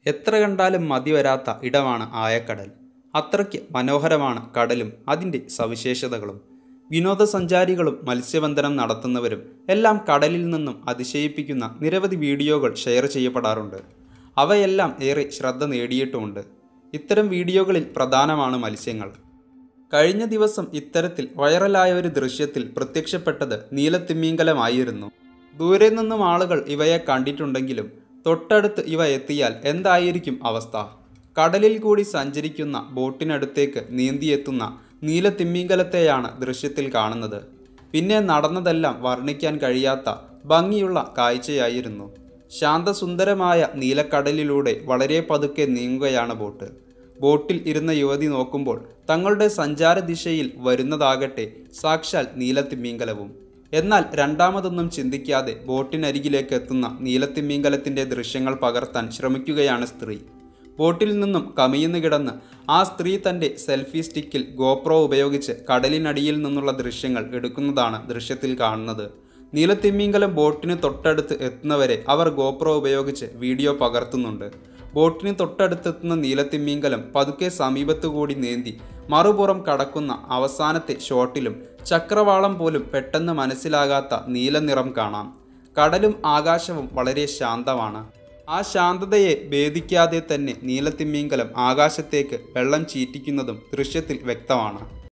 എത്ര കണ്ടാലും മതി വരാത്ത ഇടമാണ് ആയക്കടൽ അത്രയ്ക്ക് മനോഹരമാണ് കടലും അതിൻ്റെ സവിശേഷതകളും വിനോദസഞ്ചാരികളും മത്സ്യബന്ധനം നടത്തുന്നവരും എല്ലാം കടലിൽ നിന്നും അതിശയിപ്പിക്കുന്ന നിരവധി വീഡിയോകൾ ഷെയർ ചെയ്യപ്പെടാറുണ്ട് അവയെല്ലാം ഏറെ ശ്രദ്ധ നേടിയിട്ടുമുണ്ട് ഇത്തരം വീഡിയോകളിൽ പ്രധാനമാണ് മത്സ്യങ്ങൾ കഴിഞ്ഞ ദിവസം ഇത്തരത്തിൽ വൈറലായ ഒരു ദൃശ്യത്തിൽ പ്രത്യക്ഷപ്പെട്ടത് നീലത്തിമ്മീങ്കലമായിരുന്നു ദൂരെ നിന്നും ആളുകൾ ഇവയെ കണ്ടിട്ടുണ്ടെങ്കിലും തൊട്ടടുത്ത് ഇവ എത്തിയാൽ എന്തായിരിക്കും അവസ്ഥ കടലിൽ കൂടി സഞ്ചരിക്കുന്ന ബോട്ടിനടുത്തേക്ക് നീന്തിയെത്തുന്ന നീലത്തിമ്മീങ്കലത്തെയാണ് ദൃശ്യത്തിൽ കാണുന്നത് പിന്നെ നടന്നതെല്ലാം വർണ്ണിക്കാൻ കഴിയാത്ത ഭംഗിയുള്ള കാഴ്ചയായിരുന്നു ശാന്തസുന്ദരമായ നീലക്കടലിലൂടെ വളരെ പതുക്കെ നീങ്ങുകയാണ് ബോട്ട് ബോട്ടിൽ ഇരുന്ന യുവതി നോക്കുമ്പോൾ തങ്ങളുടെ സഞ്ചാര ദിശയിൽ വരുന്നതാകട്ടെ സാക്ഷാൽ നീലത്തിമ്മീങ്കലവും എന്നാൽ രണ്ടാമതൊന്നും ചിന്തിക്കാതെ ബോട്ടിനരികിലേക്ക് എത്തുന്ന നീലത്തിമ്മീങ്കലത്തിൻ്റെ ദൃശ്യങ്ങൾ പകർത്താൻ ശ്രമിക്കുകയാണ് സ്ത്രീ ബോട്ടിൽ നിന്നും കമിയുന്നു കിടന്ന് ആ സ്ത്രീ തൻ്റെ സെൽഫി സ്റ്റിക്കിൽ ഗോപ്രോ ഉപയോഗിച്ച് കടലിനടിയിൽ നിന്നുള്ള ദൃശ്യങ്ങൾ എടുക്കുന്നതാണ് ദൃശ്യത്തിൽ കാണുന്നത് നീലത്തിമ്മീങ്കലം ബോട്ടിന് തൊട്ടടുത്ത് എത്തുന്നവരെ അവർ ഗോപ്രോ ഉപയോഗിച്ച് വീഡിയോ പകർത്തുന്നുണ്ട് ബോട്ടിന് തൊട്ടടുത്തെത്തുന്ന നീലത്തിമ്മീങ്കലം പതുക്കെ സമീപത്തു കൂടി നീന്തി മറുപുറം കടക്കുന്ന അവസാനത്തെ ഷോട്ടിലും ചക്രവാളം പോലും പെട്ടെന്ന് മനസ്സിലാകാത്ത നീലനിറം കാണാം കടലും ആകാശവും വളരെ ശാന്തമാണ് ആ ശാന്തതയെ ഭേദിക്കാതെ തന്നെ നീലത്തിമ്മീങ്കലം ആകാശത്തേക്ക് വെള്ളം ചീറ്റിക്കുന്നതും ദൃശ്യത്തിൽ വ്യക്തമാണ്